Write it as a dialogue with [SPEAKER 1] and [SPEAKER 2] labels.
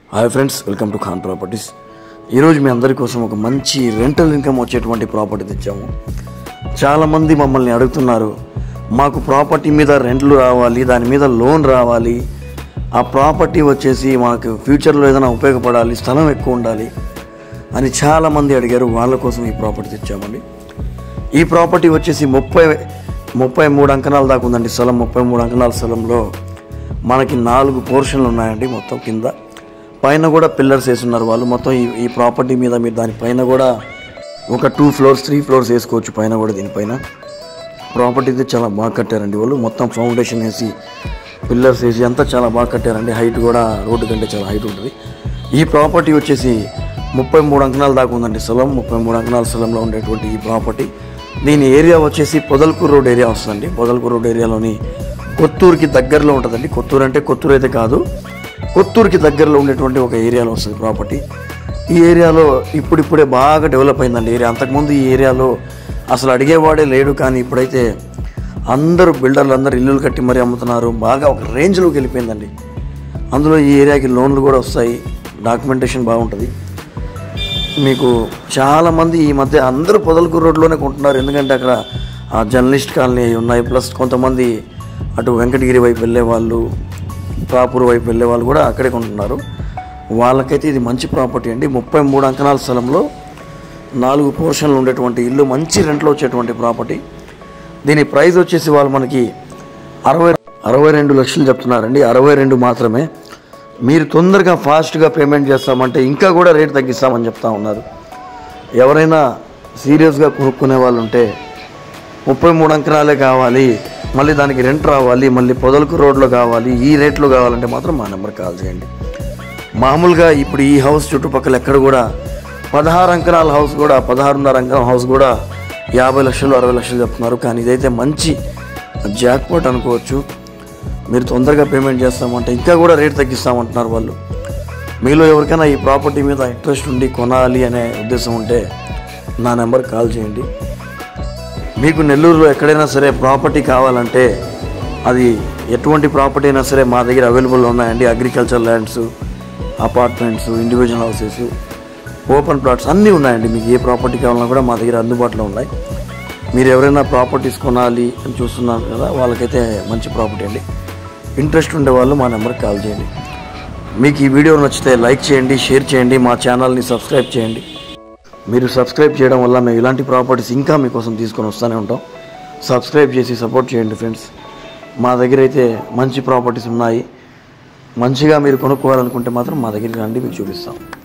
[SPEAKER 1] hi friends welcome to Khan properties ఈరోజు మీ అందరి కోసం ఒక మంచి రెంటల్ ఇన్కమ్ వచ్చేటువంటి ప్రాపర్టీ తెచ్చాము చాలామంది మమ్మల్ని అడుగుతున్నారు మాకు ప్రాపర్టీ మీద రెంట్లు రావాలి దాని మీద లోన్ రావాలి ఆ ప్రాపర్టీ వచ్చేసి మాకు ఫ్యూచర్లో ఏదైనా ఉపయోగపడాలి స్థలం ఎక్కువ ఉండాలి అని చాలామంది అడిగారు వాళ్ళ కోసం ఈ ప్రాపర్టీ తెచ్చామండి ఈ ప్రాపర్టీ వచ్చేసి ముప్పై ముప్పై మూడు అంకణాల దాకా ఉందండి స్థలం ముప్పై మూడు అంకణాల స్థలంలో మనకి నాలుగు పోర్షన్లు ఉన్నాయండి మొత్తం కింద పైన కూడా పిల్లర్స్ వేసున్నారు వాళ్ళు మొత్తం ఈ ఈ ప్రాపర్టీ మీద మీరు దానిపైన కూడా ఒక టూ ఫ్లోర్స్ త్రీ ఫ్లోర్స్ వేసుకోవచ్చు పైన కూడా దీనిపైన ప్రాపర్టీ అయితే చాలా బాగా కట్టారండి వాళ్ళు మొత్తం ఫౌండేషన్ వేసి పిల్లర్స్ వేసి అంతా చాలా బాగా కట్టారండి హైట్ కూడా రోడ్డు కంటే చాలా హైట్ ఉంటుంది ఈ ప్రాపర్టీ వచ్చేసి ముప్పై మూడు అంకణాల దాకా ఉందండి స్థలం ముప్పై మూడు అంకణాల స్థలంలో ఉండేటువంటి ఈ ప్రాపర్టీ దీని ఏరియా వచ్చేసి పొదల్కూరు రోడ్ ఏరియా వస్తుందండి పొదల్కూరు రోడ్ ఏరియాలోని కొత్తూరుకి దగ్గరలో ఉంటుందండి కొత్తూరు అంటే కొత్తూరు అయితే కాదు కొత్తూరుకి దగ్గరలో ఉండేటువంటి ఒక ఏరియాలో వస్తుంది ప్రాపర్టీ ఈ ఏరియాలో ఇప్పుడిప్పుడే బాగా డెవలప్ అయిందండి ఏరియా అంతకుముందు ఈ ఏరియాలో అసలు అడిగేవాడే లేడు కానీ ఇప్పుడైతే అందరూ బిల్డర్లు అందరూ ఇల్లులు కట్టి మరీ అమ్ముతున్నారు బాగా ఒక రేంజ్లోకి వెళ్ళిపోయిందండి అందులో ఈ ఏరియాకి లోన్లు కూడా వస్తాయి డాక్యుమెంటేషన్ బాగుంటుంది మీకు చాలామంది ఈ మధ్య అందరూ పొదలకూరు రోడ్లోనే కొంటున్నారు ఎందుకంటే అక్కడ ఆ జర్నలిస్ట్ కాలనీ అవి ఉన్నాయి ప్లస్ కొంతమంది అటు వెంకటగిరి వైపు వెళ్ళే వాళ్ళు ప్రాపూర్ వైపు వెళ్ళే వాళ్ళు కూడా అక్కడే కొంటున్నారు వాళ్ళకైతే ఇది మంచి ప్రాపర్టీ అండి ముప్పై మూడు అంకణాల స్థలంలో నాలుగు పోర్షన్లు ఉండేటువంటి ఇల్లు మంచి రెంట్లో వచ్చేటువంటి ప్రాపర్టీ దీని ప్రైస్ వచ్చేసి వాళ్ళు మనకి అరవై అరవై రెండు లక్షలు చెప్తున్నారండి అరవై రెండు మాత్రమే మీరు తొందరగా ఫాస్ట్గా పేమెంట్ చేస్తామంటే ఇంకా కూడా రేట్ తగ్గిస్తామని చెప్తా ఉన్నారు ఎవరైనా సీరియస్గా కొనుక్కునే వాళ్ళు ఉంటే ముప్పై మూడు అంకణాలే కావాలి మళ్ళీ దానికి రెంట్ రావాలి మళ్ళీ పొదలకు రోడ్లో కావాలి ఈ రేట్లో కావాలంటే మాత్రం మా నెంబర్ కాల్ చేయండి మామూలుగా ఇప్పుడు ఈ హౌస్ చుట్టుపక్కల ఎక్కడ కూడా పదహారు అంకణాల హౌస్ కూడా పదహారున్నర అంకణాల హౌస్ కూడా యాభై లక్షలు అరవై లక్షలు చెప్తున్నారు కానీ ఇదైతే మంచి జాక్పాట్ అనుకోవచ్చు మీరు తొందరగా పేమెంట్ చేస్తామంటే ఇంకా కూడా రేట్ తగ్గిస్తామంటున్నారు వాళ్ళు మీలో ఎవరికైనా ఈ ప్రాపర్టీ మీద ఇంట్రెస్ట్ ఉండి కొనాలి అనే ఉద్దేశం ఉంటే నా నెంబర్ కాల్ చేయండి మీకు నెల్లూరులో ఎక్కడైనా సరే ప్రాపర్టీ కావాలంటే అది ఎటువంటి ప్రాపర్టీ అయినా సరే మా దగ్గర అవైలబుల్ ఉన్నాయండి agriculture lands apartments individual houses open plots అన్నీ ఉన్నాయండి మీకు ఏ ప్రాపర్టీ కావాలన్నా కూడా మా దగ్గర అందుబాటులో ఉన్నాయి మీరు ఎవరైనా ప్రాపర్టీస్ కొనాలి అని చూస్తున్నారు కదా వాళ్ళకైతే మంచి ప్రాపర్టీ అండి ఇంట్రెస్ట్ ఉండే వాళ్ళు మా నెంబర్కి కాల్ చేయండి మీకు ఈ వీడియో నచ్చితే లైక్ చేయండి షేర్ చేయండి మా ఛానల్ని సబ్స్క్రైబ్ చేయండి మీరు సబ్స్క్రైబ్ చేయడం వల్ల మేము ఇలాంటి ప్రాపర్టీస్ ఇంకా మీకోసం తీసుకొని వస్తూనే ఉంటాం సబ్స్క్రైబ్ చేసి సపోర్ట్ చేయండి ఫ్రెండ్స్ మా దగ్గర అయితే మంచి ప్రాపర్టీస్ ఉన్నాయి మంచిగా మీరు కొనుక్కోవాలనుకుంటే మాత్రం మా దగ్గరికి రండి మీకు చూపిస్తాం